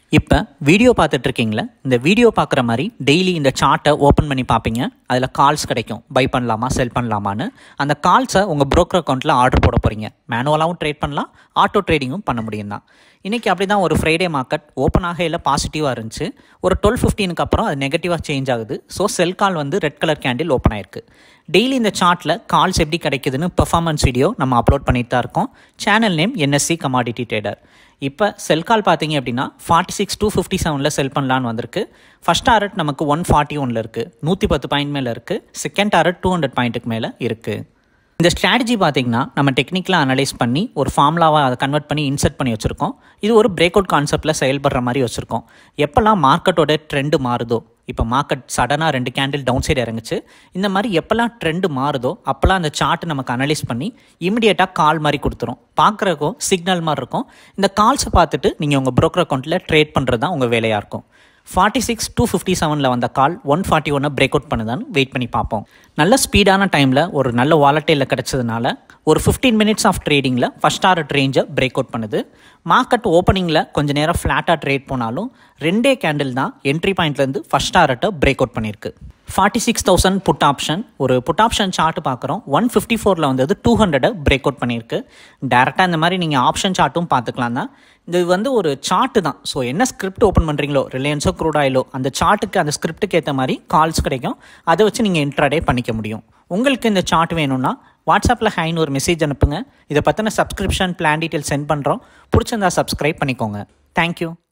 இப்போ வீடியோ பார்த்துட்டு இருக்கீங்களா இந்த வீடியோ பார்க்குற மாதிரி டெய்லி இந்த சார்ட்டை ஓப்பன் பண்ணி பார்ப்பீங்க அதில் கால்ஸ் கிடைக்கும் பை பண்ணலாமா செல் பண்ணலாமான்னு அந்த கால்ஸை உங்கள் broker அக்கௌண்ட்டில் ஆர்டர் போட போகிறீங்க மேனுவலாகவும் ட்ரேட் பண்ணலாம் ஆட்டோ ட்ரேடிங்கும் பண்ண முடியும் தான் இன்றைக்கி அப்படி தான் ஒரு ஃப்ரைடே மார்க்கெட் ஓப்பன் ஆகையில் பாசிட்டிவாக இருந்துச்சு ஒரு டுவெல் ஃபிஃப்டீனுக்கு அப்புறம் அது நெகட்டிவாக சேஞ்ச் ஆகுது ஸோ செல் கால் வந்து ரெட் கலர் கேண்டில் ஓப்பன் ஆயிருக்கு டெய்லி இந்த சார்ட்டில் கால்ஸ் எப்படி கிடைக்குதுன்னு பெர்ஃபார்மன்ஸ் வீடியோ நம்ம அப்லோட் பண்ணிட்டு தான் இருக்கோம் channel name NSC commodity trader இப்போ செல் கால் பார்த்தீங்க அப்படின்னா ஃபார்ட்டி சிக்ஸ் டூ ஃபிஃப்டி செவனில் செல் பண்ணலான்னு வந்திருக்கு ஃபஸ்ட் டாரட் நமக்கு ஒன் ஃபார்ட்டி ஒனில் இருக்குது நூற்றி பத்து பாயிண்ட் மேலே இருக்குது செகண்ட் டாரட் டூ ஹண்ட்ரட் பாயிண்ட்டுக்கு மேலே இருக்குது இந்த ஸ்ட்ராட்டஜி பார்த்தீங்கன்னா நம்ம டெக்னிக்கலாக அனலைஸ் பண்ணி ஒரு ஃபார்முலாவை அதை கன்வெர்ட் பண்ணி இன்செர்ட் பண்ணி வச்சுருக்கோம் இது ஒரு பிரேக் அவுட் கான்செப்ட்டில் செயல்படுற மாதிரி வச்சுருக்கோம் எப்போல்லாம் மார்க்கெட்டோட ட்ரெண்டு மாறுதோ இப்போ மார்க்கெட் சடனாக ரெண்டு கேண்டில் டவுன் சைடு இறங்குச்சு இந்த மாதிரி எப்போல்லாம் ட்ரெண்டு மாறுதோ அப்போல்லாம் அந்த சார்ட் நமக்கு அனலைஸ் பண்ணி இமிடியேட்டாக கால் மாதிரி கொடுத்துரும் பார்க்குறக்கும் சிக்னல் மாதிரி இருக்கும் இந்த கால்ஸை பார்த்துட்டு நீங்கள் உங்கள் broker அக்கௌண்ட்டில் ட்ரேட் பண்ணுறது தான் உங்கள் வேலையாக இருக்கும் ஃபார்ட்டி சிக்ஸ் டூ ஃபிஃப்டி செவனில் வந்த கால் ஒன் ஃபார்ட்டி ஒன்னை பிரேக் அவுட் பண்ணுதான்னு வெயிட் பண்ணி பார்ப்போம் நல்ல ஸ்பீடான டைமில் ஒரு நல்ல வாலட்டையில் கிடச்சதுனால ஒரு ஃபிஃப்டீன் மினிட்ஸ் ஆஃப் ட்ரேடிங்கில் ஃபஸ்ட் டாரட் ரேஞ்சை பிரேக் அவுட் பண்ணுது மார்க்கெட் ஓப்பனிங்கில் கொஞ்சம் நேரம் ஃப்ளாட்டாக ட்ரேட் போனாலும் ரெண்டே கேண்டில் தான் என்ட்ரி பாயிண்ட்லேருந்து ஃபஸ்ட் டாரட்டை பிரேக் அவுட் பண்ணியிருக்கு forty six thousand put option ஒரு புட் ஆப்ஷன் சார்ட் பார்க்குறோம் ஒன் ஃபிஃப்டி ஃபோரில் வந்தது டூ ஹண்ட்ரடை பிரேக் அவுட் பண்ணியிருக்கு டேரெக்டாக இந்த மாதிரி நீங்கள் ஆப்ஷன் சார்ட்டும் பார்த்துக்கலாம் தான் இது வந்து ஒரு சார்ட்டு தான் ஸோ என்ன ஸ்கிரிப்ட் ஓப்பன் பண்ணுறீங்களோ ரிலையன்ஸோ க்ரூட் ஆயிலோ அந்த சார்ட்டுக்கு அந்த ஸ்கிரிப்ட்டுக்கு ஏற்ற மாதிரி கால்ஸ் கிடைக்கும் அதை வச்சு நீங்கள் இன்ட்ராடே பண்ணிக்க முடியும் உங்களுக்கு இந்த சார்ட் வேணும்னா வாட்ஸ்அப்பில் ஹைன்னு ஒரு மெசேஜ் அனுப்புங்க இதை பற்றின சப்ஸ்கிரிப்ஷன் பிளான் டீட்டெயில் சென்ட் பண்ணுறோம் பிடிச்சிருந்தா சப்ஸ்கிரைப் பண்ணிக்கோங்க தேங்க்யூ